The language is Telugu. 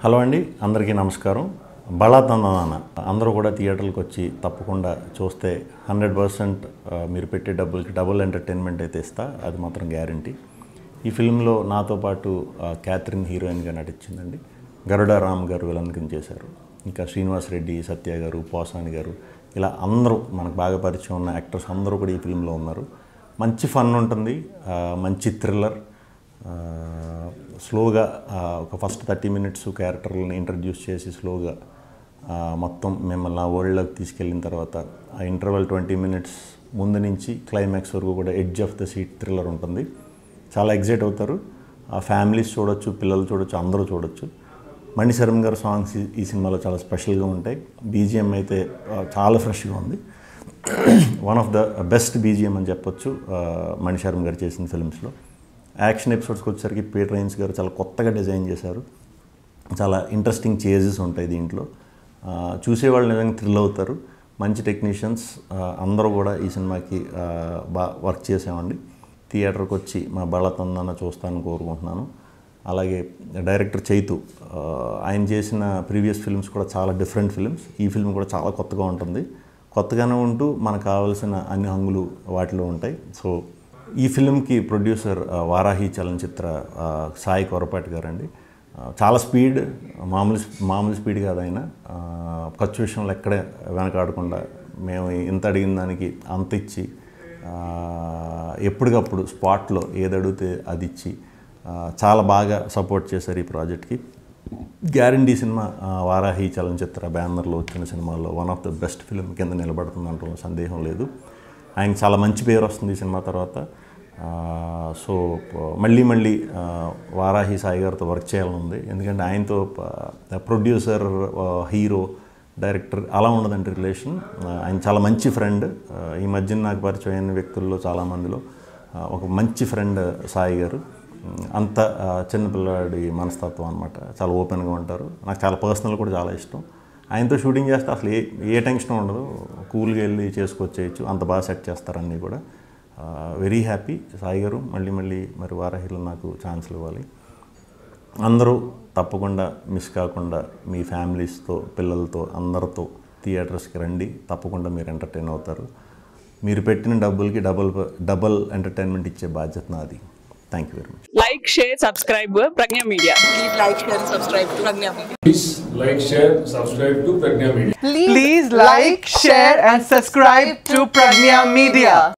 హలో అండి అందరికీ నమస్కారం బళా తందనాన అందరూ కూడా థియేటర్లకు వచ్చి తప్పకుండా చూస్తే హండ్రెడ్ పర్సెంట్ మీరు పెట్టే డబ్బులకి డబుల్ ఎంటర్టైన్మెంట్ అయితే ఇస్తా అది మాత్రం గ్యారంటీ ఈ ఫిల్మ్లో నాతో పాటు ఆ, క్యాథరిన్ హీరోయిన్గా నటించిందండి గరుడ రామ్ గారు విలన్ కింద చేశారు ఇంకా శ్రీనివాస్ రెడ్డి సత్య గారు పోసాని గారు ఇలా అందరూ మనకు బాగా పరిచయం ఉన్న యాక్టర్స్ అందరూ కూడా ఈ ఫిల్మ్లో ఉన్నారు మంచి ఫన్ ఉంటుంది ఆ, మంచి థ్రిల్లర్ ఆ, స్లోగా ఆ, ఒక ఫస్ట్ థర్టీ మినిట్స్ క్యారెక్టర్లను ఇంట్రడ్యూస్ చేసి స్లోగా ఆ, మొత్తం మిమ్మల్ని ఆ వరల్డ్లోకి తీసుకెళ్ళిన తర్వాత ఆ ఇంటర్వెల్ ట్వంటీ మినిట్స్ ముందు నుంచి క్లైమాక్స్ వరకు కూడా edge of the seat thriller ఉంటుంది చాలా ఎగ్జైట్ అవుతారు ఆ ఫ్యామిలీస్ చూడొచ్చు పిల్లలు చూడొచ్చు అందరూ చూడొచ్చు మణిశరం గారి సాంగ్స్ ఈ- ఈ సినిమాలో చాలా స్పెషల్గా ఉంటాయి బీజిఎం అయితే ఆ, చాలా ఫ్రెష్గా ఉంది one of the best BGM అని చెప్పొచ్చు ఆ, మణిశర్మ గారు చేసిన ఫిల్మ్స్లో యాక్షన్ ఎపిసోడ్స్కి వచ్చేసరికి పీటర్ రైన్స్ గారు చాలా కొత్తగా డిజైన్ చేశారు చాలా ఇంట్రెస్టింగ్ చేజెస్ ఉంటాయి దీంట్లో ఆ, చూసేవాళ్ళు నిజంగా థ్రిల్ అవుతారు మంచి టెక్నీషియన్స్ అందరూ కూడా ఈ సినిమాకి ఆ, బాగా వర్క్ చేసామండి థియేటర్కి వచ్చి మా బళతందన చూస్తానని కోరుకుంటున్నాను అలాగే డైరెక్టర్ చైతు ఆ, ఆయన చేసిన ప్రీవియస్ ఫిల్మ్స్ కూడా చాలా డిఫరెంట్ ఫిల్మ్స్ ఈ ఫిల్మ్ కూడా చాలా కొత్తగా ఉంటుంది కొత్తగానే ఉంటూ మనకు కావాల్సిన అన్ని హంగులు వాటిలో ఉంటాయి సో ఈ ఫిల్మ్కి ప్రొడ్యూసర్ ఆ, వారాహి చలనచిత్ర ఆ, సాయి కొరపాటి గారండి ఆ, చాలా స్పీడ్ మామూలు మామూలు స్పీడ్ కాదు ఆయన ఆ, ఖర్చు విషయంలో ఎక్కడే వెనకాడకుండా మేము ఇంత అడిగిన దానికి అంత ఇచ్చి ఆ, ఎప్పటికప్పుడు స్పాట్లో ఏది అడిగితే అది ఇచ్చి ఆ, చాలా బాగా సపోర్ట్ చేశారు ఈ ప్రాజెక్ట్కి గ్యారంటీ సినిమా ఆ, వారాహి చలనచిత్ర బ్యానర్లో వచ్చిన సినిమాల్లో one of the best film కింద నిలబడుతుందంటే సందేహం లేదు ఆయన చాలా మంచి పేరు వస్తుంది ఈ సినిమా తర్వాత ఆ, సో ప- మళ్ళీ మళ్ళీ ఆ, వారాహి సాయి గారితో వర్క్ చేయాలని ఉంది ఎందుకంటే ఆయనతో ప- ప్రొడ్యూసర్ ఆ, హీరో డైరెక్టర్ అలా ఉండదండి రిలేషన్ ఆ, ఆయన చాలా మంచి ఫ్రెండ్ ఆ, ఈ మధ్యన నాకు పరిచయం అయిన వ్యక్తుల్లో చాలామందిలో ఆ, ఒక మంచి ఫ్రెండ్ సాయి గారు ఉమ్, అంత ఆ, చిన్నపిల్లాడి మనస్తత్వం అనమాట చాలా ఓపెన్గా ఉంటారు నాకు చాలా పర్సనల్ కూడా చాలా ఇష్టం ఆయనతో షూటింగ్ చేస్తే అసలు ఏ ఏ టెన్షన్ ఉండదు కూల్గా వెళ్ళి చేసుకొచ్చేయచ్చు అంత బాగా సెట్ చేస్తారు అన్నీ కూడా వెరీ హ్యాపీ సాయి గారు మళ్ళీ మళ్ళీ మరి వారాహిలో నాకు ఛాన్స్లు ఇవ్వాలి అందరూ తప్పకుండా మిస్ కాకుండా మీ ఫ్యామిలీస్తో పిల్లలతో అందరితో థియేటర్స్కి రండి తప్పకుండా మీరు ఎంటర్టైన్ అవుతారు మీరు పెట్టిన డబ్బులకి డబుల్ డబుల్ ఎంటర్టైన్మెంట్ ఇచ్చే బాధ్యత నాది thank you very much like, share, subscribe Pragya Media. Please like, share, and subscribe to Pragya Media. Please like, share, subscribe to Pragna Media. Please like, share, and subscribe to Pragnya Media.